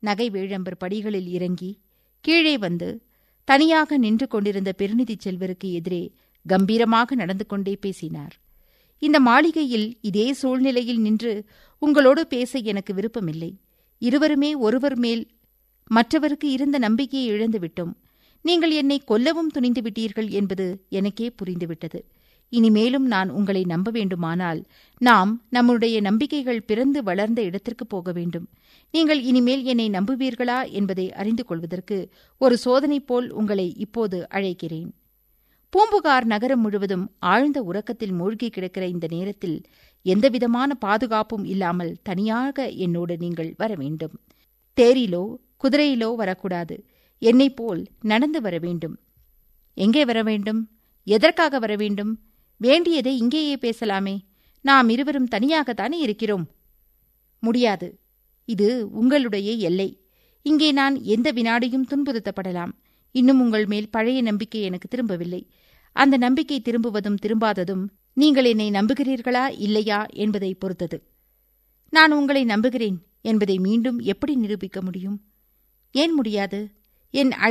நகை வேழம்பர் படிகளில் இறங்கி கீழே வந்து தனியாக நின்று கொண்டிருந்த பெருநிதிச் செல்வருக்கு எதிரே கம்பீரமாக நடந்து கொண்டே பேசினார் இந்த மாளிகையில் இதே சூழ்நிலையில் நின்று உங்களோடு பேச எனக்கு விருப்பமில்லை இருவருமே ஒருவர் மேல் மற்றவருக்கு இருந்த நம்பிக்கையை இழந்துவிட்டோம் நீங்கள் என்னை கொல்லவும் துணிந்து விட்டீர்கள் என்பது எனக்கே புரிந்துவிட்டது இனிமேலும் நான் உங்களை நம்ப வேண்டுமானால் நாம் நம்முடைய நம்பிக்கைகள் பிறந்து வளர்ந்த இடத்திற்கு போக வேண்டும் நீங்கள் இனிமேல் என்னை நம்புவீர்களா என்பதை அறிந்து கொள்வதற்கு ஒரு சோதனை போல் உங்களை இப்போது அழைக்கிறேன் பூம்புகார் நகரம் முழுவதும் ஆழ்ந்த உறக்கத்தில் மூழ்கி கிடக்கிற இந்த நேரத்தில் எந்தவிதமான பாதுகாப்பும் இல்லாமல் தனியாக என்னோடு நீங்கள் வர வேண்டும் தேரிலோ குதிரையிலோ வரக்கூடாது என்னைப் போல் நடந்து வர வேண்டும் எங்கே வர வேண்டும் எதற்காக வர வேண்டும் வேண்டியதை இங்கேயே பேசலாமே நாம் இருவரும் தனியாகத்தானே இருக்கிறோம் முடியாது இது உங்களுடைய எல்லை இங்கே நான் எந்த வினாடியும் துன்புறுத்தப்படலாம் இன்னும் உங்கள் மேல் பழைய நம்பிக்கை எனக்கு திரும்பவில்லை அந்த நம்பிக்கை திரும்புவதும் திரும்பாததும் நீங்கள் என்னை நம்புகிறீர்களா இல்லையா என்பதை பொறுத்தது நான் உங்களை நம்புகிறேன் என்பதை மீண்டும் எப்படி நிரூபிக்க முடியும் ஏன் முடியாது என்